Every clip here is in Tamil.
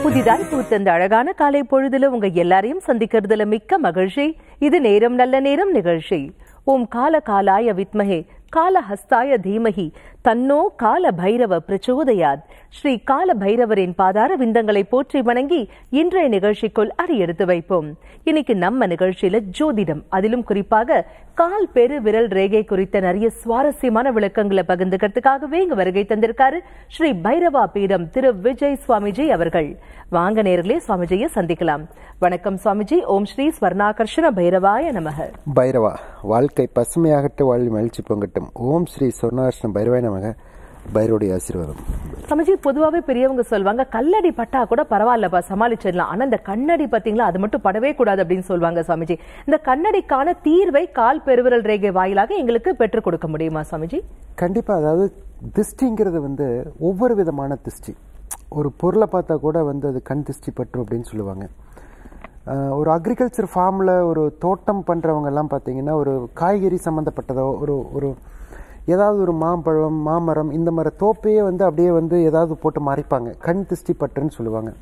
புதிதாய் பூத்த இந்த அழகான காலை பொழுதுல உங்க எல்லாரையும் சந்திக்கிறதுல மிக்க மகிழ்ச்சி இது நேரம் நல்ல நேரம் நிகழ்ச்சி ஓம் கால காலாய வித்மஹே காலஹஸ்தாய தீமஹி தன்னோ கால பைரவ பிரச்சோதயாத் ஸ்ரீ கால பைரவரின் பாதார விந்தங்களை போற்றி வணங்கி இன்றைய நிகழ்ச்சிக்குள் அடியெடுத்து வைப்போம் இன்னைக்கு நம்ம நிகழ்ச்சியில ஜோதிடம் அதிலும் குறிப்பாக கால் பெரு விரல் ரேகை குறித்த நிறைய சுவாரஸ்யமான விளக்கங்களை பகிர்ந்துக்கிறதுக்காகவே இங்க வருகை தந்திருக்காரு ஸ்ரீ பைரவா பீடம் திரு விஜய் சுவாமிஜி அவர்கள் வாங்க நேர்களே சுவாமிஜியை சந்திக்கலாம் வணக்கம் சுவாமிஜி ஓம் ஸ்ரீ ஸ்வர்ணாகர்ஷண பைரவாய நமக பைரவா வாழ்க்கை பசுமையாகட்டும் வாழ்வி மகிழ்ச்சி பொங்கட்டும் ஓம் ஸ்ரீ சொர்ணாஷ்ணம் பைரவாய் நமக பைரவடைய ஆசீர்வாதம் சமஜி பொதுவாவே பெரியவங்க சொல்லுவாங்க கல்லடி பட்டா கூட பரவாயில்லப்பா சமாளிச்சிடலாம் ஆனா இந்த கண்ணடி பாத்தீங்களா அது மட்டும் படவே கூடாது அப்படின்னு சொல்லுவாங்க சுவாமிஜி இந்த கண்ணடிக்கான தீர்வை கால் பெருவிரல் ரேகை வாயிலாக எங்களுக்கு பெற்றுக் கொடுக்க முடியுமா சுவாமிஜி கண்டிப்பா அதாவது திஷ்டிங்கிறது வந்து ஒவ்வொரு விதமான திஷ்டி ஒரு பொருளை பார்த்தா கூட வந்து அது கண் திஷ்டி பற்றும் அப்படின்னு சொல்லுவாங்க ஆஹ் ஒரு அக்ரிகல்ச்சர் ஃபார்மில் ஒரு தோட்டம் பண்ணுறவங்க எல்லாம் பார்த்தீங்கன்னா ஒரு காய்கறி சம்மந்தப்பட்டதோ ஒரு ஒரு ஏதாவது ஒரு மாம்பழம் மாமரம் இந்த மாதிரி தோப்பையே வந்து அப்படியே வந்து ஏதாவது போட்டு மறைப்பாங்க கண் திஷ்டி பற்றுன்னு சொல்லுவாங்க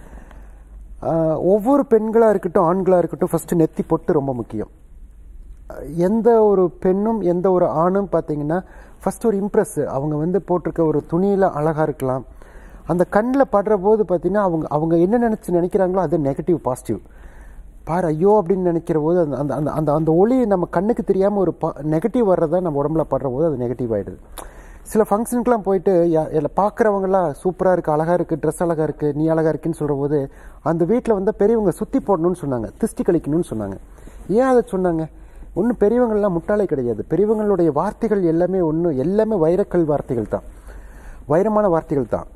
ஆஹ் ஒவ்வொரு பெண்களாக இருக்கட்டும் ஆண்களாக இருக்கட்டும் ஃபஸ்ட்டு நெத்தி பொட்டு ரொம்ப முக்கியம் எந்த ஒரு பெண்ணும் எந்த ஒரு ஆணும் பார்த்தீங்கன்னா ஃபர்ஸ்ட் ஒரு இம்ப்ரெஸ் அவங்க வந்து போட்டிருக்க ஒரு துணியில் அழகாக இருக்கலாம் அந்த கண்ணில் படுற போது பார்த்தீங்கன்னா அவங்க அவங்க என்ன நினச்சி நினைக்கிறாங்களோ அது நெகட்டிவ் பாசிட்டிவ் பாரு ஐயோ அப்படின்னு நினைக்கிற போது அந்த அந்த அந்த அந்த அந்த ஒளி நம்ம கண்ணுக்கு தெரியாமல் ஒரு பா நெகட்டிவ் வர்றதா நம்ம உடம்புல படுற போது அது நெகட்டிவ் ஆகிடுது சில ஃபங்க்ஷனுக்குலாம் போயிட்டு யா- இல்ல பார்க்குறவங்களாம் சூப்பராக இருக்குது அழகாக இருக்குது ட்ரெஸ் அழகாக இருக்குது நீ அழகாக இருக்குன்னு சொல்கிற போது அந்த வீட்டில் வந்து பெரியவங்க சுற்றி போடணும்னு சொன்னாங்க திஷ்டி கழிக்கணும்னு சொன்னாங்க ஏன் அதை சொன்னாங்க ஒன்றும் பெரியவங்கள்லாம் முட்டாளே கிடையாது பெரியவங்களுடைய வார்த்தைகள் எல்லாமே ஒன்று எல்லாமே வைரக்கல் வார்த்தைகள் தான் வைரமான வார்த்தைகள் தான்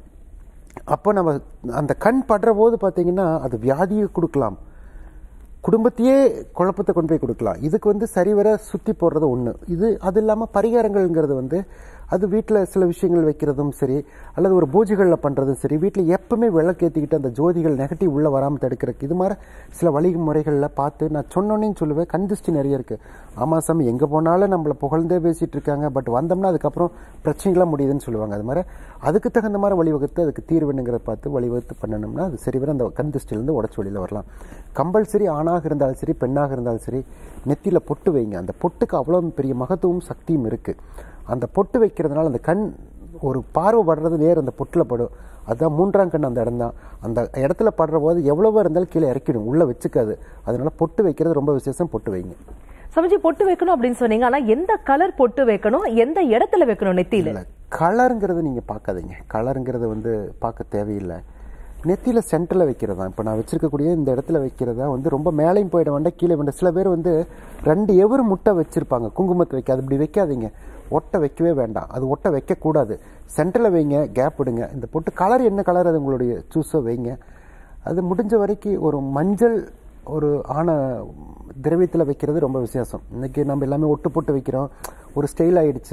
அப்போ நம்ம அந்த கண் படுற போது பார்த்தீங்கன்னா அது வியாதியை கொடுக்கலாம் குடும்பத்தையே குழப்பத்தை கொண்டு போய் கொடுக்கலாம் இதுக்கு வந்து சரிவர சுற்றி போடுறது ஒன்று இது அது இல்லாமல் பரிகாரங்கள்ங்கிறது வந்து அது வீட்டில் சில விஷயங்கள் வைக்கிறதும் சரி அல்லது ஒரு பூஜைகளில் பண்ணுறதும் சரி வீட்டில் எப்பவுமே விளக்கேற்றிக்கிட்டு அந்த ஜோதிகள் நெகட்டிவ் உள்ளே வராமல் தடுக்கிறதுக்கு இது மாதிரி சில வழிமுறைகளில் பார்த்து நான் சொன்னோன்னே சொல்லுவேன் கண் திருஷ்டி நிறைய இருக்குது ஆமாம் சாமி எங்கே போனாலும் நம்மளை புகழ்ந்தே பேசிகிட்டு இருக்காங்க பட் வந்தோம்னா அதுக்கப்புறம் பிரச்சனைகளாம் முடியுதுன்னு சொல்லுவாங்க அது மாதிரி அதுக்கு தகுந்த மாதிரி வழிவகுத்து அதுக்கு தீர்வுங்கிறத பார்த்து வழிவகுத்து பண்ணணும்னா அது சரிவர அந்த கண் திருஷ்டிலேருந்து உடச்சி வெளியில் வரலாம் கம்பல்சரி ஆணாக இருந்தாலும் சரி பெண்ணாக இருந்தாலும் சரி நெத்தியில் பொட்டு வைங்க அந்த பொட்டுக்கு அவ்வளோ பெரிய மகத்துவம் சக்தியும் இருக்குது அந்த பொட்டு வைக்கிறதுனால அந்த கண் ஒரு பார்வை படுறது நேர் அந்த பொட்டில் படும் அதுதான் மூன்றாம் கண் அந்த இடம் தான் அந்த இடத்துல படுற போது எவ்வளவோ இருந்தாலும் கீழே இறக்கிடும் உள்ளே வச்சுக்காது அதனால பொட்டு வைக்கிறது ரொம்ப விசேஷம் பொட்டு வைங்க சமஜி பொட்டு வைக்கணும் அப்படின்னு சொன்னீங்க ஆனா எந்த கலர் பொட்டு வைக்கணும் எந்த இடத்துல வைக்கணும் நெத்தியில இல்லை கலருங்கிறது நீங்கள் பார்க்காதீங்க கலருங்கிறது வந்து பார்க்க தேவையில்லை நெத்தியில் சென்டரில் வைக்கிறதா இப்போ நான் வச்சிருக்கக்கூடிய இந்த இடத்துல வைக்கிறதா வந்து ரொம்ப மேலேயும் போயிட வேண்டாம் கீழே வேண்டாம் சில பேர் வந்து ரெண்டு எவரு முட்டை வச்சிருப்பாங்க குங்குமத்தை வைக்காது இப்படி வைக்காதீங்க ஒட்டை வைக்கவே வேண்டாம் அது ஒட்டை வைக்கக்கூடாது சென்டரில் வைங்க கேப் விடுங்க இந்த பொட்டு கலர் என்ன கலர் அது உங்களுடைய சூஸை வைங்க அது முடிஞ்ச வரைக்கும் ஒரு மஞ்சள் ஒரு ஆன திரவியத்தில் வைக்கிறது ரொம்ப விசேஷம் இன்னைக்கு நம்ம எல்லாமே ஒட்டு போட்டு வைக்கிறோம் ஒரு ஸ்டைல் ஆயிடுச்சு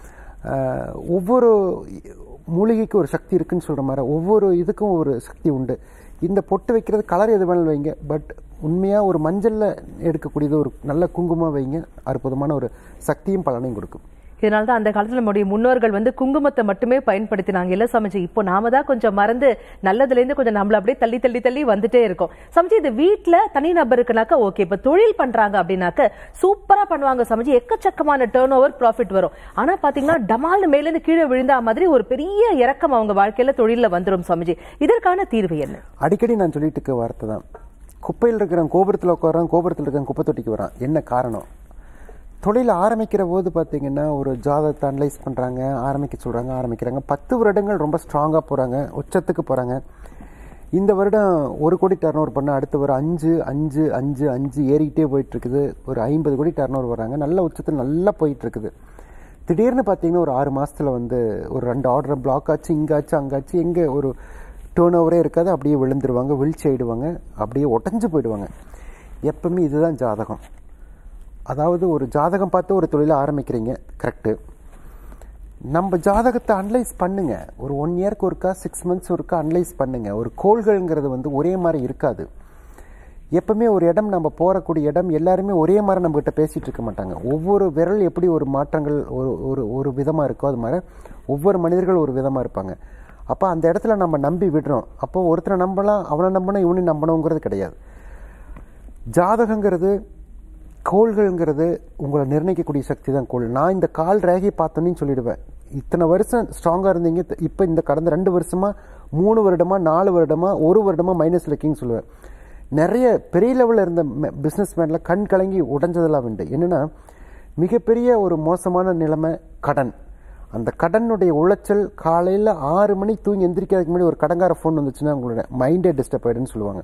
ஆஹ் ஒவ்வொரு மூலிகைக்கு ஒரு சக்தி இருக்குன்னு சொல்கிற மாதிரி ஒவ்வொரு இதுக்கும் ஒரு சக்தி உண்டு இந்த பொட்டு வைக்கிறது கலர் எது வேணாலும் வைங்க பட் உண்மையாக ஒரு மஞ்சளில் எடுக்கக்கூடியது ஒரு நல்ல குங்குமம் வைங்க அற்புதமான ஒரு சக்தியும் பலனையும் கொடுக்கும் இதனால தான் அந்த காலத்துல நம்முடைய முன்னோர்கள் வந்து குங்குமத்தை மட்டுமே பயன்படுத்தினாங்க இல்ல சமைச்சு இப்போ நாம தான் கொஞ்சம் மறந்து நல்லதுல இருந்து கொஞ்சம் நம்மள அப்படியே தள்ளி தள்ளி தள்ளி வந்துட்டே இருக்கோம் சமைச்சு இது வீட்ல தனி நபருக்குனாக்க ஓகே இப்ப தொழில் பண்றாங்க அப்படின்னாக்க சூப்பரா பண்ணுவாங்க சமைச்சு எக்கச்சக்கமான டேர்ன் ஓவர் ப்ராஃபிட் வரும் ஆனா பாத்தீங்கன்னா டமால்னு மேல இருந்து கீழே விழுந்தா மாதிரி ஒரு பெரிய இறக்கம் அவங்க வாழ்க்கையில தொழில்ல வந்துரும் சமைச்சு இதற்கான தீர்வு என்ன அடிக்கடி நான் சொல்லிட்டு இருக்க வார்த்தை தான் குப்பையில் இருக்கிற கோபுரத்தில் உட்காரான் கோபுரத்தில் இருக்கிற குப்பை தொட்டிக்கு வரான் என்ன காரணம் தொழில் ஆரம்பிக்கிற போது பார்த்தீங்கன்னா ஒரு ஜாதகத்தை அனலைஸ் பண்ணுறாங்க ஆரம்பிக்க சொல்கிறாங்க ஆரம்பிக்கிறாங்க பத்து வருடங்கள் ரொம்ப ஸ்ட்ராங்காக போகிறாங்க உச்சத்துக்கு போகிறாங்க இந்த வருடம் ஒரு கோடி டர்னோவர் பண்ண அடுத்த ஒரு அஞ்சு அஞ்சு அஞ்சு அஞ்சு ஏறிக்கிட்டே போயிட்டு இருக்குது ஒரு ஐம்பது கோடி டர்னோவர் வராங்க நல்ல உச்சத்தில் நல்லா போயிட்டு இருக்குது திடீர்னு பார்த்தீங்கன்னா ஒரு ஆறு மாசத்துல வந்து ஒரு ரெண்டு ஆர்டர் பிளாக் ஆச்சு இங்காச்சு அங்காச்சு எங்கே ஒரு டேர்ன் ஓவரே இருக்காது அப்படியே விழுந்துருவாங்க வீழ்ச்சி ஆயிடுவாங்க அப்படியே உடஞ்சு போயிடுவாங்க எப்பவுமே இதுதான் ஜாதகம் அதாவது ஒரு ஜாதகம் பார்த்து ஒரு தொழிலை ஆரம்பிக்கிறீங்க கரெக்டு நம்ம ஜாதகத்தை அனலைஸ் பண்ணுங்க ஒரு ஒன் இயர்க்கு ஒருக்கா சிக்ஸ் மந்த்ஸ் ஒருக்கா அனலைஸ் பண்ணுங்க ஒரு கோள்கள்ங்கிறது வந்து ஒரே மாதிரி இருக்காது எப்பவுமே ஒரு இடம் நம்ம போகக்கூடிய இடம் எல்லாருமே ஒரே மாதிரி நம்மகிட்ட பேசிட்டு இருக்க மாட்டாங்க ஒவ்வொரு விரல் எப்படி ஒரு மாற்றங்கள் ஒரு ஒரு ஒரு விதமாக இருக்கோ அது மாதிரி ஒவ்வொரு மனிதர்கள் ஒரு விதமாக இருப்பாங்க அப்போ அந்த இடத்துல நம்ம நம்பி விடுறோம் அப்போ ஒருத்தரை நம்பலாம் அவனை நம்பணும் இவனையும் நம்பணுங்கிறது கிடையாது ஜாதகங்கிறது கோள்கள்ங்கிறது உங்களை நிர்ணயிக்கக்கூடிய சக்தி தான் கோள் நான் இந்த கால் ரேகை பார்த்தோன்னு சொல்லிடுவேன் இத்தனை வருஷம் ஸ்ட்ராங்காக இருந்தீங்க இப்போ இந்த கடந்த ரெண்டு வருஷமா மூணு வருடமா நாலு வருடமா ஒரு வருடமா மைனஸ் இருக்கீங்கன்னு சொல்லுவேன் நிறைய பெரிய லெவலில் இருந்த பிஸ்னஸ் மேனில் கண் கலங்கி உடைஞ்சதெல்லாம் உண்டு என்னென்னா மிகப்பெரிய ஒரு மோசமான நிலைமை கடன் அந்த கடனுடைய உளைச்சல் காலையில் ஆறு மணி தூங்கி எந்திரிக்கிறதுக்கு முன்னாடி ஒரு கடங்கார ஃபோன் வந்துச்சுன்னா உங்களோட மைண்டே டிஸ்டர்ப் ஆகிடுன்னு சொல்லுவாங்க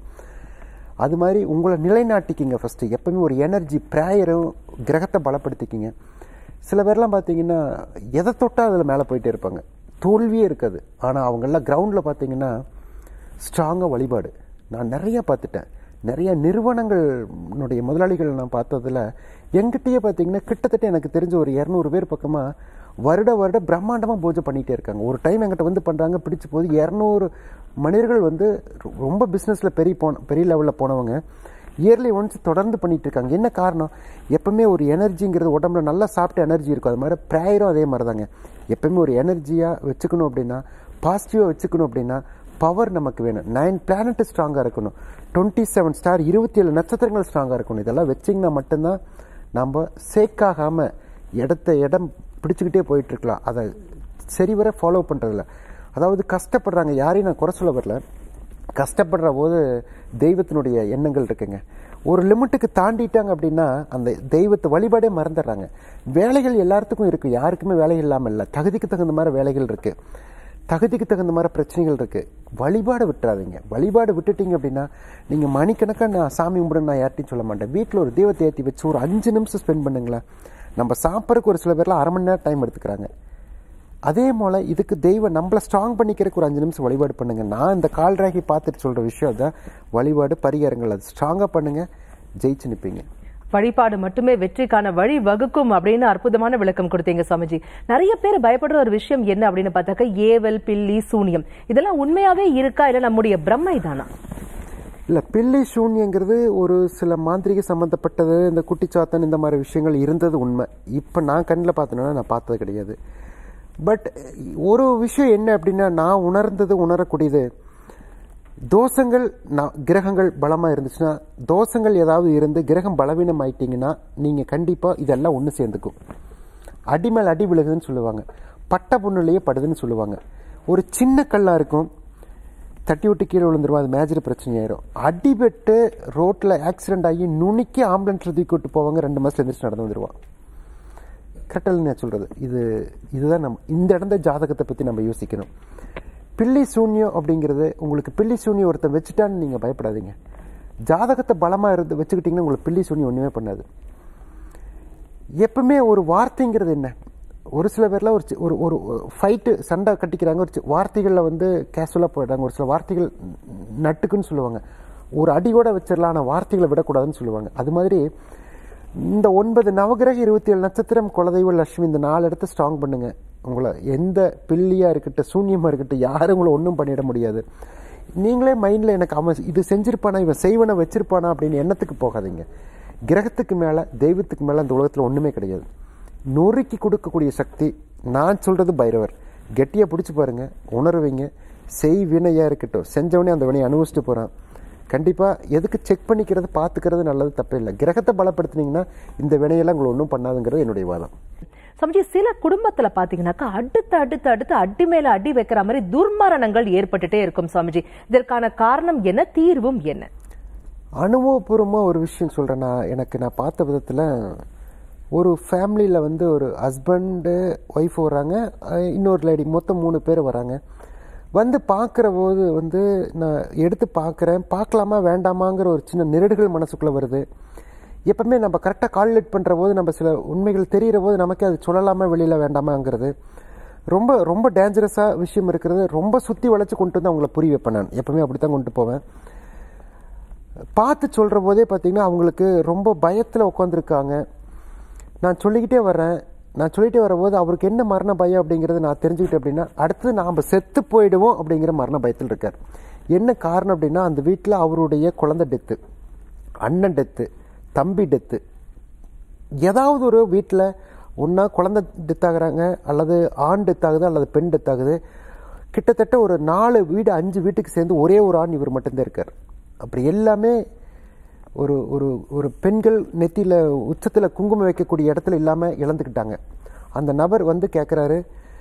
அது மாதிரி உங்களை நிலைநாட்டிக்கிங்க ஃபஸ்ட்டு எப்பவுமே ஒரு எனர்ஜி ப்ரேயரும் கிரகத்தை பலப்படுத்திக்கிங்க சில பேர்லாம் பார்த்தீங்கன்னா எதை தொட்டால் அதில் மேலே போயிட்டே இருப்பாங்க தோல்வியே இருக்காது ஆனால் அவங்கெல்லாம் கிரவுண்டில் பார்த்தீங்கன்னா ஸ்ட்ராங்காக வழிபாடு நான் நிறைய பார்த்துட்டேன் நிறைய நிறுவனங்களுடைய முதலாளிகள் நான் பார்த்ததில் எங்கிட்டயே பார்த்தீங்கன்னா கிட்டத்தட்ட எனக்கு தெரிஞ்ச ஒரு இரநூறு பேர் பக்கமாக வருட வருட பிரம்மாண்டமாக பூஜை பண்ணிகிட்டே இருக்காங்க ஒரு டைம் எங்கிட்ட வந்து பண்ணுறாங்க பிடிச்ச போது இரநூறு மனிதர்கள் வந்து ரொ- ரொம்ப பிஸ்னஸில் பெரிய போன பெரிய லெவலில் போனவங்க இயர்லி ஒன்ஸ் தொடர்ந்து பண்ணிட்டு இருக்காங்க என்ன காரணம் எப்பவுமே ஒரு எனர்ஜிங்கிறது உடம்புல நல்லா சாப்பிட்ட எனர்ஜி இருக்கும் அது மாதிரி ப்ரேயரும் அதே மாதிரி தாங்க எப்பவுமே ஒரு எனர்ஜியாக வச்சுக்கணும் அப்படின்னா பாசிட்டிவாக வச்சுக்கணும் அப்படின்னா பவர் நமக்கு வேணும் நைன் பிளானட் ஸ்ட்ராங்காக இருக்கணும் டுவெண்ட்டி செவன் ஸ்டார் இருபத்தி ஏழு நட்சத்திரங்கள் ஸ்ட்ராங்காக இருக்கணும் இதெல்லாம் வச்சிங்கன்னா மட்டும்தான் நம்ம சேக்காகாமல் இடத்த இடம் பிடிச்சிக்கிட்டே போயிட்டு இருக்கலாம் அதை சரிவர ஃபாலோ பண்ணுறதில்ல அதாவது கஷ்டப்படுறாங்க யாரையும் நான் குறை சொல்ல வரல கஷ்டப்படுற போது தெய்வத்தினுடைய எண்ணங்கள் இருக்குங்க ஒரு லிமிட்டுக்கு தாண்டிட்டாங்க அப்படின்னா அந்த தெய்வத்தை வழிபாடே மறந்துடுறாங்க வேலைகள் எல்லாத்துக்கும் இருக்கு யாருக்குமே வேலை இல்லாமல் இல்லை தகுதிக்கு தகுந்த மாதிரி வேலைகள் இருக்கு தகுதிக்கு தகுந்த மாதிரி பிரச்சனைகள் இருக்கு வழிபாடு விட்டுறாதீங்க வழிபாடு விட்டுட்டீங்க அப்படின்னா நீங்க மணிக்கணக்காக நான் சாமி கும்பிடுன்னு நான் யார்ட்டையும் சொல்ல மாட்டேன் வீட்டில் ஒரு தெய்வத்தை ஏற்றி வச்சு ஒரு அஞ்சு நிமிஷம் ஸ்பெண்ட் பண்ணுங்களேன் நம்ம சாப்பிட்றதுக்கு ஒரு சில பேர்லாம் அரை மணி நேரம் டைம் எடுத்துக்கிறாங்க அதே போல் இதுக்கு தெய்வம் நம்மளை ஸ்ட்ராங் பண்ணிக்கிறதுக்கு ஒரு அஞ்சு நிமிஷம் வழிபாடு பண்ணுங்க நான் இந்த கால் ராகி பார்த்துட்டு சொல்கிற விஷயம் தான் வழிபாடு பரிகாரங்கள் அது ஸ்ட்ராங்காக பண்ணுங்க ஜெயிச்சு நிற்பீங்க வழிபாடு மட்டுமே வெற்றிக்கான வழி வகுக்கும் அப்படின்னு அற்புதமான விளக்கம் கொடுத்தீங்க சுவாமிஜி நிறைய பேர் பயப்படுற ஒரு விஷயம் என்ன அப்படின்னு பார்த்தாக்க ஏவல் பில்லி சூனியம் இதெல்லாம் உண்மையாவே இருக்கா இல்ல நம்முடைய பிரம்மை தானா இல்லை பில்லி சூன்யங்கிறது ஒரு சில மாந்திரிக சம்மந்தப்பட்டது இந்த குட்டிச்சாத்தன் இந்த மாதிரி விஷயங்கள் இருந்தது உண்மை இப்போ நான் கண்ணில் பார்த்தேன்னா நான் பார்த்தது கிடையாது பட் ஒரு விஷயம் என்ன அப்படின்னா நான் உணர்ந்தது உணரக்கூடியது தோஷங்கள் நான் கிரகங்கள் பலமாக இருந்துச்சுன்னா தோஷங்கள் ஏதாவது இருந்து கிரகம் பலவீனம் ஆயிட்டீங்கன்னா நீங்கள் கண்டிப்பாக இதெல்லாம் ஒன்று சேர்ந்துக்கும் அடி மேல் அடி விழுகுதுன்னு சொல்லுவாங்க பட்ட புண்ணுலேயே படுதுன்னு சொல்லுவாங்க ஒரு சின்ன கல்லாக இருக்கும் தட்டி விட்டு கீழே விழுந்துருவோம் அது மேஜர் பிரச்சனையாயிரும் அடிபட்டு ரோட்டில் ஆக்சிடென்ட் ஆகி நுணுக்கி ஆம்புலன்ஸில் தூக்கி விட்டு போவாங்க ரெண்டு மாதம் எந்திரிச்சு நடந்து வந்துடுவான் கரெக்டாக நான் சொல்கிறது இது இதுதான் நம்ம இந்த இடந்த ஜாதகத்தை பற்றி நம்ம யோசிக்கணும் பில்லி சூன்யம் அப்படிங்கிறது உங்களுக்கு பில்லி சூன்யம் ஒருத்தன் வச்சுட்டான்னு நீங்கள் பயப்படாதீங்க ஜாதகத்தை பலமாக இருந்து வச்சுக்கிட்டிங்கன்னா உங்களுக்கு பில்லி சூன்யம் ஒன்றுமே பண்ணாது எப்பவுமே ஒரு வார்த்தைங்கிறது என்ன ஒரு சில பேர்லாம் ஒரு சி- ஒரு ஒரு ஃபைட்டு சண்டை கட்டிக்கிறாங்க ஒரு சி- வார்த்தைகளில் வந்து கேஷுவலாக போயிடுறாங்க ஒரு சில வார்த்தைகள் நட்டுக்குன்னு சொல்லுவாங்க ஒரு அடி கூட வச்சிடலாம் ஆனால் வார்த்தைகளை விடக்கூடாதுன்னு சொல்லுவாங்க அது மாதிரி இந்த ஒன்பது நவகிரக இருபத்தி ஏழு நட்சத்திரம் குலதெய்வ லட்சுமி இந்த நாலு இடத்த ஸ்ட்ராங் பண்ணுங்க உங்களை எந்த பில்லியா இருக்கட்டும் சூன்யமா இருக்கட்டும் யாரும் உங்களை ஒன்றும் பண்ணிட முடியாது நீங்களே மைண்டில் எனக்கு அவன் இது செஞ்சிருப்பானா இவன் செய்வனை வச்சிருப்பானா அப்படின்னு எண்ணத்துக்கு போகாதீங்க கிரகத்துக்கு மேலே தெய்வத்துக்கு மேலே அந்த உலகத்தில் ஒன்றுமே கிடையாது நொறுக்கி கொடுக்கக்கூடிய சக்தி நான் சொல்கிறது பைரவர் கெட்டியாக பிடிச்சி பாருங்க உணர்வீங்க செய் வினையாக இருக்கட்டும் செஞ்சவனே அந்த வினையை அனுபவிச்சுட்டு போகிறான் கண்டிப்பாக எதுக்கு செக் பண்ணிக்கிறது பார்த்துக்கிறது நல்லது தப்பு இல்லை கிரகத்தை பலப்படுத்துனீங்கன்னா இந்த வினையெல்லாம் உங்களை ஒன்றும் பண்ணாதுங்கிறது என்னுடைய வாதம் சமஜி சில குடும்பத்துல பாத்தீங்கன்னாக்கா அடுத்து அடுத்து அடுத்து அடி மேல அடி வைக்கிற மாதிரி துர்மரணங்கள் ஏற்பட்டுட்டே இருக்கும் சுவாமிஜி இதற்கான காரணம் என்ன தீர்வும் என்ன அனுபவபூர்வமாக ஒரு விஷயம் சொல்கிறேன் நான் எனக்கு நான் பார்த்த விதத்தில் ஒரு ஃபேமிலியில் வந்து ஒரு ஹஸ்பண்டு ஒய்ஃப் வராங்க அஹ் இன்னொரு லேடி மொத்தம் மூணு பேர் வராங்க வந்து பார்க்குற போது வந்து நான் எடுத்து பார்க்குறேன் பார்க்கலாமா வேண்டாமாங்கிற ஒரு சின்ன நெருடுகள் மனசுக்குள்ளே வருது எப்பவுமே நம்ம கரெக்டாக கால்குலேட் பண்ணுற போது நம்ம சில உண்மைகள் தெரிகிற போது நமக்கே அது சொல்லலாமா வெளியில் வேண்டாமாங்கிறது ரொம்ப ரொம்ப டேஞ்சரஸாக விஷயம் இருக்கிறது ரொம்ப சுற்றி வளைச்சு கொண்டு வந்து அவங்கள புரிய வைப்பேன் நான் எப்பவுமே அப்படி தான் கொண்டு போவேன் பார்த்து சொல்கிற போதே பார்த்தீங்கன்னா அவங்களுக்கு ரொம்ப பயத்தில் உட்காந்துருக்காங்க நான் சொல்லிக்கிட்டே வரேன் நான் சொல்லிட்டே வரும்போது அவருக்கு என்ன மரண பயம் அப்படிங்கிறத நான் தெரிஞ்சுக்கிட்டேன் அப்படின்னா அடுத்து நாம் செத்து போயிடுவோம் அப்படிங்கிற மரண பயத்தில் இருக்கார் என்ன காரணம் அப்படின்னா அந்த வீட்டில் அவருடைய குழந்தை டெத்து அண்ணன் டெத்து தம்பி டெத்து ஏதாவது ஒரு வீட்டில் ஒன்றா குழந்தை டெத் ஆகுறாங்க அல்லது ஆண் டெத் ஆகுது அல்லது பெண் டெத் ஆகுது கிட்டத்தட்ட ஒரு நாலு வீடு அஞ்சு வீட்டுக்கு சேர்ந்து ஒரே ஒரு ஆண் இவர் மட்டும்தான் இருக்கார் அப்படி எல்லாமே ஒரு ஒரு ஒரு பெண்கள் நெத்தியில் உச்சத்தில் குங்குமம் வைக்கக்கூடிய இடத்துல இல்லாமல் இழந்துக்கிட்டாங்க அந்த நபர் வந்து கேட்குறாரு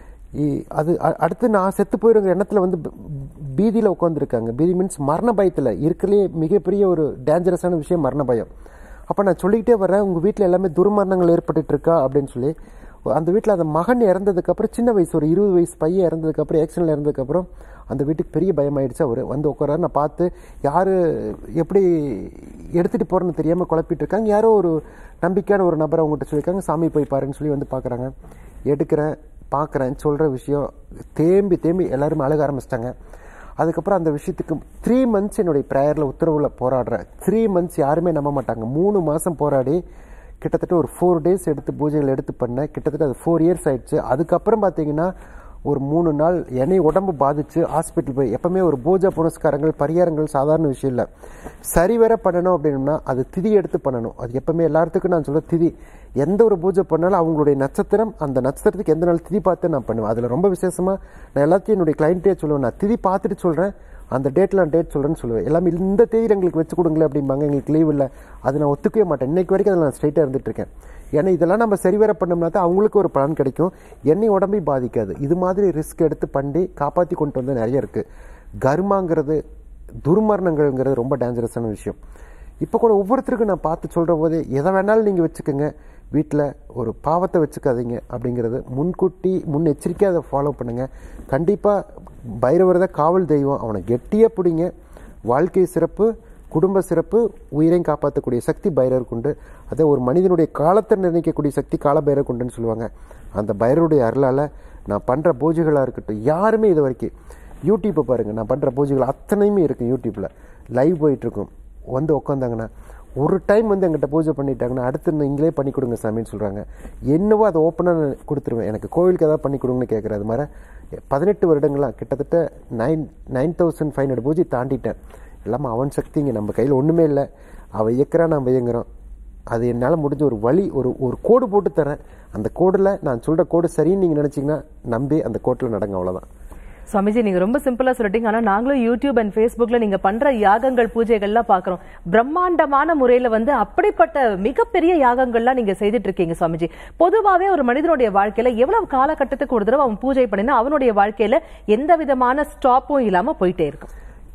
அது அ- அடுத்து நான் செத்து போயிருங்கிற எண்ணத்தில் வந்து பீதியில் உட்காந்துருக்காங்க பீதி மீன்ஸ் மரண பயத்தில் இருக்கிறதுலே மிகப்பெரிய ஒரு டேஞ்சரஸான விஷயம் மரண பயம் அப்போ நான் சொல்லிக்கிட்டே வரேன் உங்கள் வீட்டில் எல்லாமே துர்மரணங்கள் ஏற்பட்டுட்டு இருக்கா அப்படின்னு சொல்லி அந்த வீட்டில் அந்த மகன் இறந்ததுக்கப்புறம் சின்ன வயசு ஒரு இருபது வயசு பையன் இறந்ததுக்கப்புறம் ஆக்சிடென்ட் இறந்ததுக்கப்புறம் அந்த வீட்டுக்கு பெரிய பயமாயிடுச்சு அவர் வந்து உட்காராரு நான் பார்த்து யார் எப்படி எடுத்துகிட்டு போகிறேன்னு தெரியாமல் குழப்பிட்டு இருக்காங்க யாரோ ஒரு நம்பிக்கையான ஒரு நபர் அவங்ககிட்ட சொல்லியிருக்காங்க சாமி போய் பாருன்னு சொல்லி வந்து பார்க்குறாங்க எடுக்கிறேன் பார்க்குறேன் சொல்கிற விஷயம் தேம்பி தேம்பி எல்லாருமே அழுக ஆரம்பிச்சிட்டாங்க அதுக்கப்புறம் அந்த விஷயத்துக்கு த்ரீ மந்த்ஸ் என்னுடைய ப்ரேயரில் உத்தரவில் போராடுறேன் த்ரீ மந்த்ஸ் யாருமே நம்ப மாட்டாங்க மூணு மாதம் போராடி கிட்டத்தட்ட ஒரு ஃபோர் டேஸ் எடுத்து பூஜைகள் எடுத்து பண்ணேன் கிட்டத்தட்ட அது ஃபோர் இயர்ஸ் ஆயிடுச்சு அதுக்கப்புறம் பார்த்தீங்கன்னா ஒரு மூணு நாள் என்னை உடம்பு பாதிச்சு ஹாஸ்பிட்டல் போய் எப்பவுமே ஒரு பூஜை புனஸ்காரங்கள் பரிகாரங்கள் சாதாரண விஷயம் இல்லை சரிவர பண்ணணும் அப்படின்னா அது திதி எடுத்து பண்ணணும் அது எப்பவுமே எல்லாத்துக்கும் நான் சொல்ற திதி எந்த ஒரு பூஜை பண்ணாலும் அவங்களுடைய நட்சத்திரம் அந்த நட்சத்திரத்துக்கு எந்த நாள் திதி பார்த்து நான் பண்ணுவேன் அதில் ரொம்ப விசேஷமா நான் எல்லாத்தையும் என்னுடைய கிளைண்ட்டே சொல்லுவேன் நான் திதி பார்த்துட்டு சொல்றேன் அந்த டேட்டில் நான் டேட் சொல்கிறேன்னு சொல்லுவேன் எல்லாமே இந்த தேதி எங்களுக்கு வச்சு கொடுங்களேன் அப்படிம்பாங்க எங்களுக்கு லீவ் இல்லை அது நான் ஒத்துக்கவே மாட்டேன் இன்னைக்கு வரைக்கும் அதில் நான் ஸ்ட்ரைட்டாக இருந்துட்டு இருக்கேன் ஏன்னா இதெல்லாம் நம்ம சரிவர பண்ணோம்னா தான் அவங்களுக்கு ஒரு பலன் கிடைக்கும் என்னை உடம்பை பாதிக்காது இது மாதிரி ரிஸ்க் எடுத்து பண்ணி காப்பாற்றி கொண்டு வந்து நிறைய இருக்குது கர்மாங்கிறது துர்மரணங்கள்ங்கிறது ரொம்ப டேஞ்சரஸான விஷயம் இப்போ கூட ஒவ்வொருத்தருக்கும் நான் பார்த்து சொல்கிற போது எதை வேணாலும் நீங்கள் வச்சுக்கோங்க வீட்டில் ஒரு பாவத்தை வச்சுக்காதீங்க அப்படிங்கிறது முன்கூட்டி முன்னெச்சரிக்கையாக அதை ஃபாலோ பண்ணுங்கள் கண்டிப்பாக பைரவர் தான் காவல் தெய்வம் அவனை கெட்டியாக பிடிங்க வாழ்க்கை சிறப்பு குடும்ப சிறப்பு உயிரையும் காப்பாற்றக்கூடிய சக்தி பைரவருக்கு உண்டு அதே ஒரு மனிதனுடைய காலத்தை நிர்ணயிக்கக்கூடிய சக்தி கால பைரவருக்கு உண்டுன்னு சொல்லுவாங்க அந்த பைரவருடைய அருளால் நான் பண்ணுற பூஜைகளாக இருக்கட்டும் யாருமே இது வரைக்கும் யூடியூப்பை பாருங்கள் நான் பண்ணுற பூஜைகள் அத்தனையுமே இருக்கும் யூடியூப்பில் லைவ் போயிட்டுருக்கும் வந்து உட்காந்தாங்கன்னா ஒரு டைம் வந்து எங்கிட்ட பூஜை பண்ணிட்டாங்கன்னா அடுத்து நீங்களே பண்ணி கொடுங்க சாமின்னு சொல்கிறாங்க என்னவோ அதை ஓப்பனாக கொடுத்துருவேன் எனக்கு கோவிலுக்கு ஏதாவது பண்ணி கொடுங்கன்னு கேட்குறேன் அது மாதிரி பதினெட்டு வருடங்களாக கிட்டத்தட்ட nine nine thousand five hundred பூஜை தாண்டிட்டேன் எல்லாமே அவன் சக்தி இங்கே நம்ம கையில் ஒன்றுமே இல்லை அவள் இயக்கிறா நம்ம இயங்குறோம் அது என்னால் முடிஞ்ச ஒரு வழி ஒரு ஒரு கோடு போட்டு தரேன் அந்த கோடில் நான் சொல்கிற கோடு சரின்னு நீங்கள் நினச்சிங்கன்னா நம்பி அந்த கோட்டில் நடங்க அவ்வளோதான் சுவாமிஜி நீங்க ரொம்ப சிம்பிளா சொல்லிட்டீங்க ஆனா நாங்களும் யூடியூப் அண்ட் Facebookல நீங்க பண்ற யாகங்கள் பூஜைகள்லாம் பாக்குறோம் பிரம்மாண்டமான முறையில வந்து அப்படிப்பட்ட மிகப்பெரிய யாகங்கள்லாம் நீங்க செய்துட்டு இருக்கீங்க சுவாமிஜி பொதுவாவே ஒரு மனிதனுடைய வாழ்க்கையில எவ்வளவு காலகட்டத்துக்கு ஒரு தடவை அவன் பூஜை பண்ணினா அவனுடைய வாழ்க்கையில எந்த விதமான ஸ்டாப்பும் இல்லாம போயிட்டே இருக்கும்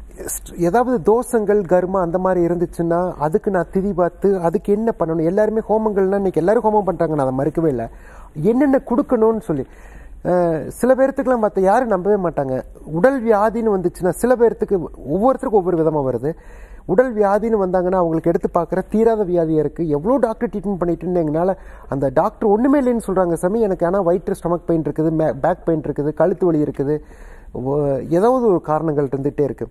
ஏதாவது தோஷங்கள் கர்மா அந்த மாதிரி இருந்துச்சுன்னா அதுக்கு நான் திதி பார்த்து அதுக்கு என்ன பண்ணணும் எல்லாருமே ஹோமங்கள்னா இன்னைக்கு எல்லாரும் ஹோமம் பண்றாங்க நான் அதை மறுக்கவே இல்லை என்னென்ன கொடுக்கணும்னு சொல்லி அஹ், சில பேர்த்துக்குலாம் பார்த்தா யாரும் நம்பவே மாட்டாங்க உடல் வியாதின்னு வந்துச்சுன்னா சில பேர்த்துக்கு ஒவ்வொருத்தருக்கும் ஒவ்வொரு விதமாக வருது உடல் வியாதின்னு வந்தாங்கன்னா அவங்களுக்கு எடுத்து பார்க்குற தீராத வியாதியாக இருக்குது எவ்வளோ டாக்டர் ட்ரீட்மெண்ட் பண்ணிட்டுன்னு எங்களால் அந்த டாக்டர் ஒன்றுமே இல்லைன்னு சொல்கிறாங்க சாமி எனக்கு ஆனால் வயிற்று ஸ்டொமக் பெயின் இருக்குது பேக் பெயின் இருக்குது கழுத்து வலி இருக்குது ஒ- ஏதாவது ஒரு காரணங்கள் இருந்துகிட்டே இருக்குது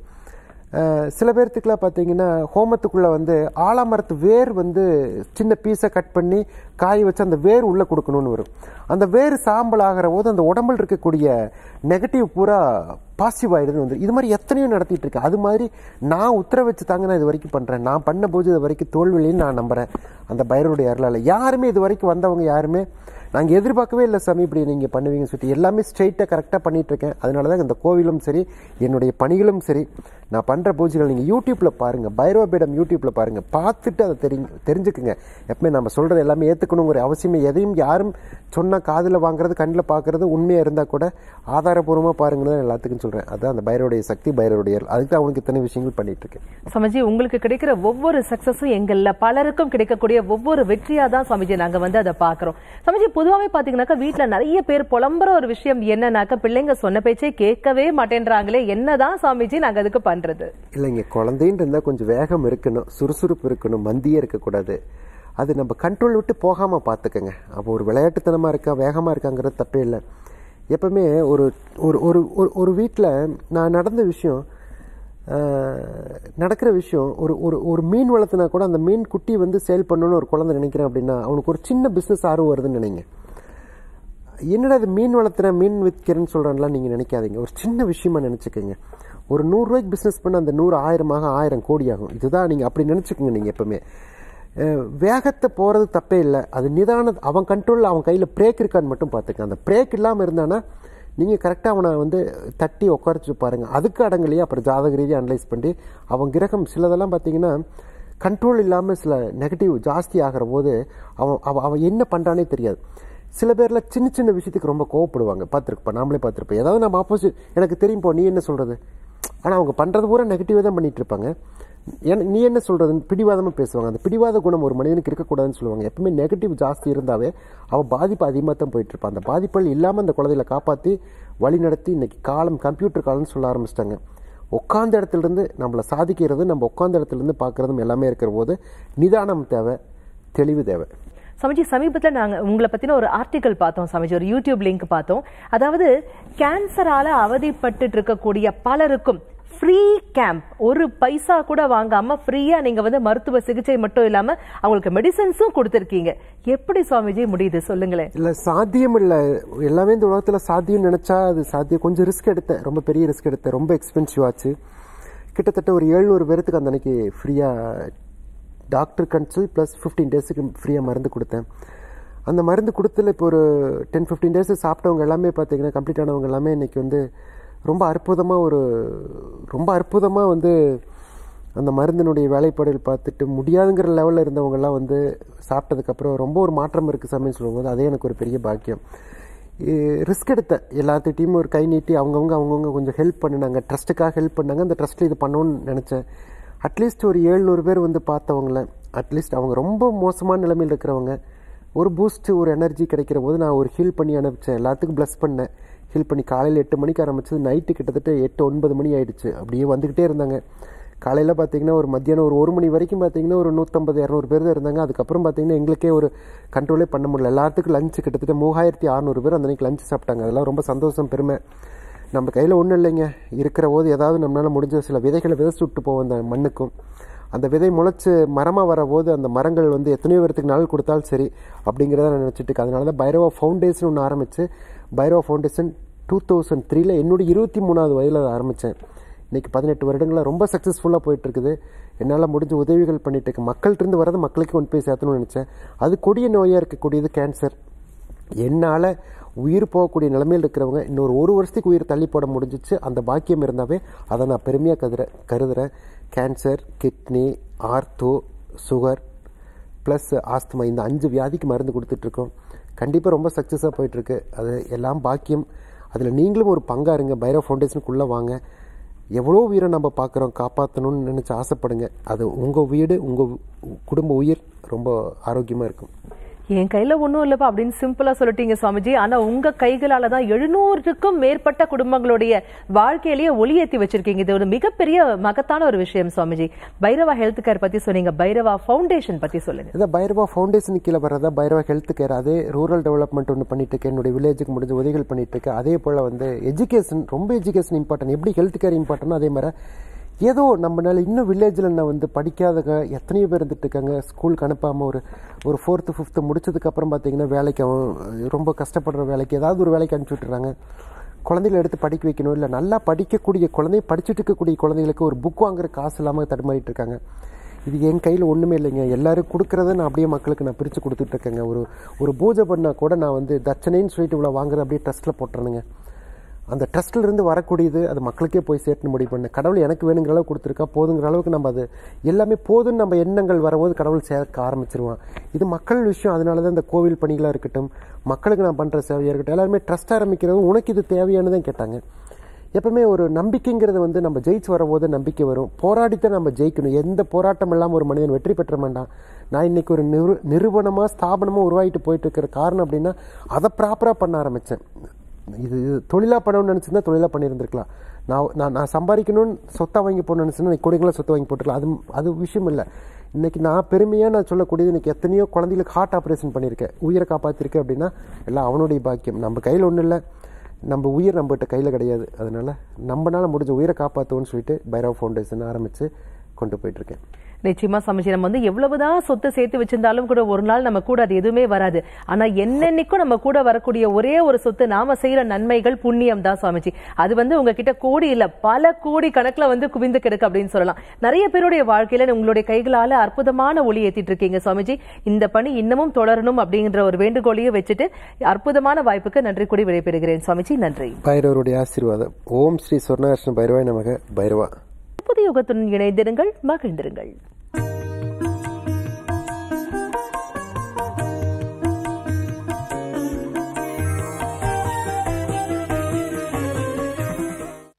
அஹ் சில பேர்த்துக்குலாம் பார்த்தீங்கன்னா ஹோமத்துக்குள்ளே வந்து ஆலாமரத்து வேர் வந்து சின்ன பீஸை கட் பண்ணி காய வச்சு அந்த வேர் உள்ளே கொடுக்கணும்னு வரும் அந்த வேர் சாம்பல் ஆகிற போது அந்த உடம்புல இருக்கக்கூடிய நெகட்டிவ் பூரா பாசிட்டிவ் ஆயிடுதுன்னு வந்து இது மாதிரி எத்தனையோ நடத்திட்டு இருக்கேன் அது மாதிரி நான் உத்தரவு வச்சு தாங்க நான் இது வரைக்கும் பண்ணுறேன் நான் பண்ண போது இது வரைக்கும் தோல்வியிலையும் நான் நம்புகிறேன் அந்த பைரவருடைய அருளால் யாருமே இது வரைக்கும் வந்தவங்க யாருமே நாங்கள் எதிர்பார்க்கவே இல்லை சாமி இப்படி நீங்கள் பண்ணுவீங்கன்னு சொல்லிட்டு எல்லாமே ஸ்ட்ரைட்டாக கரெக்டாக பண்ணிட்டு இருக்கேன் அதனால தான் இந்த கோவிலும் சரி என்னுடைய பணிகளும் சரி நான் பண்ணுற பூஜைகள் நீங்கள் யூடியூப்பில் பாருங்கள் பைரவ பீடம் யூடியூப்பில் பாருங்கள் பார்த்துட்டு அதை தெரி தெரிஞ்சுக்குங்க எப்பவுமே நம்ம சொல்கிறது எல்லாமே ஏற்றுக்கணுங்கிற அவசியமே எதையும் யாரும் சொன்னால் காதில் வாங்குறது கண்ணில் பார்க்குறது உண்மையாக இருந்தால் கூட ஆதாரபூர்வமாக பாருங்கன்னு தான் எல்லாத்துக்கும் சொல்கிறேன் அதான் அந்த பைரவருடைய சக்தி பைரவருடைய அருள். அதுக்கு தான் அவனுக்கு இத்தனை விஷயங்கள் பண்ணிட்டு இருக்கேன் சுவாமிஜி உங்களுக்கு கிடைக்கிற ஒவ்வொரு சக்சஸும் எங்கள்ல பலருக்கும் கிடைக்கக்கூடிய ஒவ்வொரு வெற்றியா தான் சுவாமிஜி நாங்க வந்து அதை பாக்குறோம் சுவாமிஜி பொதுவாவே பாத்தீங்கன்னாக்கா வீட்ல நிறைய பேர் புலம்புற ஒரு விஷயம் என்னன்னாக்கா பிள்ளைங்க சொன்ன பேச்சே கேட்கவே மாட்டேன்றாங்களே என்னதான் சுவாமிஜி நாங்க அதுக்கு பண்றது இல்லைங்க குழந்தைன்னு இருந்தால் கொஞ்சம் வேகம் இருக்கணும் சுறுசுறுப்பு இருக்கணும் மந்தியே இருக்கக்கூடாது அது நம்ம கண்ட்ரோல் விட்டு போகாமல் பார்த்துக்கங்க அப்போ ஒரு விளையாட்டுத்தனமாக இருக்கா வேகமாக இருக்காங்கிறது தப்பே இல்லை எப்பவுமே ஒரு ஒரு ஒரு ஒரு ஒரு வீட்டில் நான் நடந்த விஷயம் ஆஹ், நடக்கிற விஷயம் ஒரு ஒரு ஒரு மீன் வளர்த்துனா கூட அந்த மீன் குட்டி வந்து சேல் பண்ணணும்னு ஒரு குழந்தை நினைக்கிறேன் அப்படின்னா அவனுக்கு ஒரு சின்ன பிஸ்னஸ் ஆர்வம் வருதுன்னு நினைங்க என்னடா இது மீன் வளர்த்துறேன் மீன் விற்கிறேன்னு சொல்கிறேன்லாம் நீங்கள் நினைக்காதீங்க ஒரு சின்ன விஷயமா நினச்சிக்கோங்க ஒரு நூறுரூவாய்க்கு பிஸ்னஸ் பண்ண அந்த நூறு ஆயிரமாக ஆயிரம் கோடி ஆகும் இதுதான் நீங்கள் அப்படி நினச்சிக்கோங்க நீங்கள் எப்பவுமே அஹ், வேகத்தை போகிறது தப்பே இல்லை அது நிதான அவன் கண்ட்ரோலில் அவன் கையில் பிரேக் இருக்கான்னு மட்டும் பார்த்துக்க அந்த பிரேக் இல்லாமல் இருந்தானா நீங்கள் கரெக்டாக அவனை வந்து தட்டி உட்காரச்சு பாருங்கள் அதுக்கு அடங்கலையே அப்புறம் ஜாதக ரீதியாக அனலைஸ் பண்ணி அவன் கிரகம் சிலதெல்லாம் பார்த்தீங்கன்னா கண்ட்ரோல் இல்லாமல் சில நெகட்டிவ் ஜாஸ்தி ஆகிற போது அவன் அவன் அவன் என்ன பண்ணுறானே தெரியாது சில பேர்ல சின்ன சின்ன விஷயத்துக்கு ரொம்ப கோவப்படுவாங்க பார்த்துருப்போம் நாமளே பார்த்துருப்போம் ஏதாவது நம்ம ஆப்போசிட் எனக்கு தெரியும் போ நீ என்ன சொல்கிறது ஆனால் அவங்க பண்ணுறது பூரா நெகட்டிவாக தான் பண்ணிட்டு இருப்பாங்க ஏன் நீ என்ன சொல்கிறதுன்னு பிடிவாதமாக பேசுவாங்க அந்த பிடிவாத குணம் ஒரு மனிதனுக்கு இருக்கக்கூடாதுன்னு சொல்லுவாங்க எப்பவுமே நெகட்டிவ் ஜாஸ்தி இருந்தாவே அவன் பாதிப்பு அதிகமாக தான் போயிட்டு இருப்பான் அந்த பாதிப்புகள் இல்லாமல் அந்த குழந்தைகளை காப்பாற்றி வழி நடத்தி இன்னைக்கு காலம் கம்ப்யூட்டர் காலம்னு சொல்ல ஆரம்பிச்சிட்டாங்க உட்காந்த இடத்துல இருந்து நம்மளை சாதிக்கிறது நம்ம உட்காந்த இடத்துல இருந்து பார்க்கறதும் எல்லாமே இருக்கிற போது நிதானம் தேவை தெளிவு தேவை சமஜி சமீபத்தில் நாங்க உங்களை பத்தின ஒரு ஆர்டிக்கல் பார்த்தோம் சமஜி ஒரு யூடியூப் லிங்க் பார்த்தோம் அதாவது கேன்சரால அவதிப்பட்டு இருக்கக்கூடிய பலருக்கும் ஃப்ரீ கேம்ப் ஒரு பைசா கூட வாங்காம ஃப்ரீயா நீங்க வந்து மருத்துவ சிகிச்சை மட்டும் இல்லாம அவங்களுக்கு மெடிசன்ஸும் கொடுத்திருக்கீங்க எப்படி சுவாமிஜி முடியுது சொல்லுங்களேன் இல்லை சாத்தியம் இல்லை எல்லாமே இந்த உலகத்தில் சாத்தியம் நினச்சா அது சாத்தியம் கொஞ்சம் ரிஸ்க் எடுத்தேன் ரொம்ப பெரிய ரிஸ்க் எடுத்தேன் ரொம்ப எக்ஸ்பென்சிவ் ஆச்சு கிட்டத்தட்ட ஒரு எழுநூறு பேர்த்துக்கு அந்த அன்னைக்கு ஃப்ரீயாக டாக்டர் கன்சல்ட் ப்ளஸ் ஃபிஃப்டீன் டேஸுக்கு ஃப்ரீயாக மருந்து கொடுத்தேன் அந்த மருந்து கொடுத்துல இப்போ ஒரு டென் ஃபிஃப்டீன் டேஸ் சாப்பிட்டவங்க எல்லாமே பார்த்தீங்கன்னா கம்ப்ளீட் ஆனவங்க எல்லாமே இன்னைக்கு வந்து ரொம்ப அற்புதமாக ஒரு ரொம்ப அற்புதமாக வந்து அந்த மருந்தினுடைய வேலைப்பாடுகள் பார்த்துட்டு முடியாதுங்கிற லெவலில் இருந்தவங்கெல்லாம் வந்து சாப்பிட்டதுக்கப்புறம் ரொம்ப ஒரு மாற்றம் இருக்குது சமையல் சொல்லும்போது அதே எனக்கு ஒரு பெரிய பாக்கியம் ரிஸ்க் எடுத்தேன் எல்லாத்துட்டையும் ஒரு கை நீட்டி அவங்கவுங்க அவங்கவுங்க கொஞ்சம் ஹெல்ப் பண்ணினாங்க ட்ரஸ்ட்டுக்காக ஹெல்ப் பண்ணாங்க அந்த ட்ரஸ்ட்டில் இது பண்ணணும்னு நினச்சேன் அட்லீஸ்ட் ஒரு ஏழ்நூறு பேர் வந்து பார்த்தவங்கள அட்லீஸ்ட் அவங்க ரொம்ப மோசமான நிலைமையில் இருக்கிறவங்க ஒரு பூஸ்ட் ஒரு எனர்ஜி கிடைக்கிற போது நான் ஒரு ஹீல் பண்ணி அனுப்பிச்சேன் எல்லாத்துக்கும் ப்ளஸ் பண்ணேன் ஹீல் பண்ணி காலையில் எட்டு மணிக்கு ஆரம்பிச்சது நைட்டு கிட்டத்தட்ட எட்டு ஒன்பது மணி ஆயிடுச்சு அப்படியே வந்துக்கிட்டே இருந்தாங்க காலையில் பார்த்தீங்கன்னா ஒரு மத்தியானம் ஒரு ஒரு மணி வரைக்கும் பார்த்தீங்கன்னா ஒரு நூற்றம்பது இரநூறு பேர் தான் இருந்தாங்க அதுக்கப்புறம் பார்த்தீங்கன்னா எங்களுக்கே ஒரு கண்ட்ரோலே பண்ண முடியல எல்லாத்துக்கும் லஞ்சு கிட்டத்தட்ட மூவாயிரத்தி அறநூறு பேர் அந்த அன்னைக்கு லஞ்சு சாப்பிட்டாங்க அதெல்லாம் ரொம்ப சந்தோஷம் பெருமை நம்ம கையில் ஒன்றும் இல்லைங்க இருக்கிற போது ஏதாவது நம்மளால் முடிஞ்ச சில விதைகளை விதைச்சு விட்டு போவோம் அந்த மண்ணுக்கும் அந்த விதை முளைச்சு மரமாக வர போது அந்த மரங்கள் வந்து எத்தனையோ பேருக்கு நாள் கொடுத்தாலும் சரி அப்படிங்கிறத நான் நினச்சிட்டு இருக்கேன் அதனால தான் பைரவா ஃபவுண்டேஷன் ஒன்று ஆரம்பித்து பைரவா ஃபவுண்டேஷன் டூ தௌசண்ட் த்ரீல என்னுடைய இருபத்தி மூணாவது வயதில் அதை ஆரம்பித்தேன் இன்னைக்கு பதினெட்டு வருடங்களாக ரொம்ப சக்ஸஸ்ஃபுல்லாக போயிட்டு இருக்குது என்னால் முடிஞ்ச உதவிகள் பண்ணிட்டு இருக்கேன் மக்கள்கிட்ட வரது மக்களுக்கு கொண்டு போய் சேர்த்தணும்னு நினச்சேன் அது கொடிய நோயாக இருக்கக்கூடியது கேன்சர் என்னால் உயிர் போகக்கூடிய நிலைமையில் இருக்கிறவங்க இன்னொரு ஒரு வருஷத்துக்கு உயிர் தள்ளி போட முடிஞ்சிச்சு அந்த பாக்கியம் இருந்தாவே அதை நான் பெருமையாக கருதுற கருதுறேன் cancer kidney ortho sugar plus asthma இந்த அஞ்சு வியாதிக்கு மருந்து கொடுத்துட்ருக்கோம் கண்டிப்பாக ரொம்ப சக்ஸஸாக போயிட்டுருக்கு அது எல்லாம் பாக்கியம் அதில் நீங்களும் ஒரு பங்கா இருங்க பைரவ் ஃபவுண்டேஷனுக்குள்ளே வாங்க எவ்வளோ உயிரை நம்ம பார்க்குறோம் காப்பாற்றணும்னு நினச்சி ஆசைப்படுங்க அது உங்கள் வீடு உங்கள் குடும்ப உயிர் ரொம்ப ஆரோக்கியமாக இருக்கும் என் கையில ஒண்ணும் இல்லப்பா அப்படின்னு சிம்பிளா சொல்லிட்டீங்க சுவாமிஜி ஆனா உங்க கைகளால தான் எழுநூறுக்கும் மேற்பட்ட குடும்பங்களுடைய வாழ்க்கையிலேயே ஒளியேத்தி வச்சிருக்கீங்க இது ஒரு மிகப்பெரிய மகத்தான ஒரு விஷயம் சுவாமிஜி பைரவா ஹெல்த் கேர் பத்தி சொன்னீங்க பைரவா ஃபவுண்டேஷன் பத்தி சொல்லுங்க இதை பைரவா ஃபவுண்டேஷன் கீழே வர்றதா பைரவா ஹெல்த் கேர் அதே ரூரல் டெவலப்மெண்ட் ஒன்று பண்ணிட்டு இருக்கேன் என்னுடைய வில்லேஜுக்கு முடிஞ்ச உதவிகள் பண்ணிட்டு இருக்கேன் அதே போல் வந்து எஜுகேஷன் ரொம்ப எஜுகேஷன் இம்பார்ட்டன்ட் எப்படி ஹெல்த் கேர் இம்பார்ட்டன்ட் அதே மாதிரி ஏதோ நம்மளால இன்னும் வில்லேஜில் நான் வந்து படிக்காதங்க எத்தனையோ பேர் இருந்துட்டு இருக்காங்க ஸ்கூலுக்கு அனுப்பாமல் ஒரு ஒரு ஃபோர்த்து ஃபிஃப்த்து முடிச்சதுக்கப்புறம் பார்த்தீங்கன்னா வேலைக்கு அவன் ரொம்ப கஷ்டப்படுற வேலைக்கு ஏதாவது ஒரு வேலைக்கு அனுப்பிச்சி விட்டுறாங்க குழந்தைகளை எடுத்து படிக்க வைக்கணும் இல்லை நல்லா படிக்கக்கூடிய குழந்தை படிச்சுட்டு இருக்கக்கூடிய குழந்தைகளுக்கு ஒரு புக் வாங்குற காசு இல்லாமல் தடுமாறிட்டு இருக்காங்க இது என் கையில் ஒன்றுமே இல்லைங்க எல்லாரும் கொடுக்குறத நான் அப்படியே மக்களுக்கு நான் பிரித்து கொடுத்துட்டு இருக்கேங்க ஒரு ஒரு பூஜை பண்ணால் கூட நான் வந்து தட்சணைன்னு சொல்லிட்டு இவ்வளோ வாங்குறேன் அப்படியே ட்ரஸ்ட்டில் போட்டுறேனுங்க அந்த ட்ரஸ்ட்ல இருந்து வரக்கூடியது அது மக்களுக்கே போய் சேர்த்து முடிவு பண்ண கடவுள் எனக்கு வேணுங்கிற அளவு கொடுத்துருக்கா போதுங்கிற அளவுக்கு நம்ம அது எல்லாமே போதுன்னு நம்ம எண்ணங்கள் வரும்போது கடவுள் சேர்க்க ஆரம்பிச்சிருவான் இது மக்கள் விஷயம் அதனால தான் இந்த கோவில் பணிகளாக இருக்கட்டும் மக்களுக்கு நான் பண்ணுற சேவையாக இருக்கட்டும் எல்லாருமே ட்ரஸ்ட் ஆரம்பிக்கிறது உனக்கு இது தேவையானதான் கேட்டாங்க எப்பவுமே ஒரு நம்பிக்கைங்கிறது வந்து நம்ம ஜெயிச்சு வரும்போது நம்பிக்கை வரும் போராடித்தான் நம்ம ஜெயிக்கணும் எந்த போராட்டம் இல்லாமல் ஒரு மனிதன் வெற்றி பெற்ற வேண்டாம் நான் இன்னைக்கு ஒரு நிறு நிறுவனமாக ஸ்தாபனமாக உருவாகிட்டு போயிட்டு இருக்கிற காரணம் அப்படின்னா அதை ப்ராப்பராக பண்ண ஆரம்பித்தேன் இது இது தொழிலாக பண்ணணும்னு நினச்சிருந்தா தொழிலாக பண்ணியிருந்திருக்கலாம் நான் நான் நான் சம்பாதிக்கணும்னு சொத்தை வாங்கி போடணும்னு நினச்சிருந்தா கொடிகளாக சொத்தை வாங்கி போட்டுக்கலாம் அது அது விஷயம் இல்லை இன்னைக்கு நான் பெருமையாக நான் சொல்லக்கூடியது இன்னைக்கு எத்தனையோ குழந்தைகளுக்கு ஹார்ட் ஆப்ரேஷன் பண்ணியிருக்கேன் உயிரை காப்பாற்றிருக்கேன் அப்படின்னா எல்லாம் அவனுடைய பாக்கியம் நம்ம கையில் ஒன்றும் இல்லை நம்ம உயிர் நம்மகிட்ட கையில் கிடையாது அதனால நம்மனால முடிஞ்ச உயிரை காப்பாற்றுவோன்னு சொல்லிட்டு பைரவ் ஃபவுண்டேஷன் ஆரம்பித்து கொண்டு போயிட்டுருக்கேன் நிச்சயமா சமைச்சு நம்ம வந்து எவ்வளவுதான் சொத்து சேர்த்து வச்சிருந்தாலும் கூட ஒரு நாள் நம்ம கூட அது எதுவுமே வராது ஆனா என்னென்னைக்கும் நம்ம கூட வரக்கூடிய ஒரே ஒரு சொத்து நாம செய்யற நன்மைகள் புண்ணியம் தான் சுவாமிஜி அது வந்து உங்ககிட்ட கோடி இல்ல பல கோடி கணக்குல வந்து குவிந்து கிடக்கு அப்படின்னு சொல்லலாம் நிறைய பேருடைய வாழ்க்கையில உங்களுடைய கைகளால அற்புதமான ஒளி ஏத்திட்டு இருக்கீங்க சுவாமிஜி இந்த பணி இன்னமும் தொடரணும் அப்படிங்கிற ஒரு வேண்டுகோளையும் வச்சுட்டு அற்புதமான வாய்ப்புக்கு நன்றி கூடி விடைபெறுகிறேன் சுவாமிஜி நன்றி பைரவருடைய ஆசீர்வாதம் ஓம் ஸ்ரீ சொர்ணகிருஷ்ண பைரவாய் நமக பைரவா புதிய யுகத்துடன் இணைந்திருங்கள் மகிழ்ந்திருங்கள்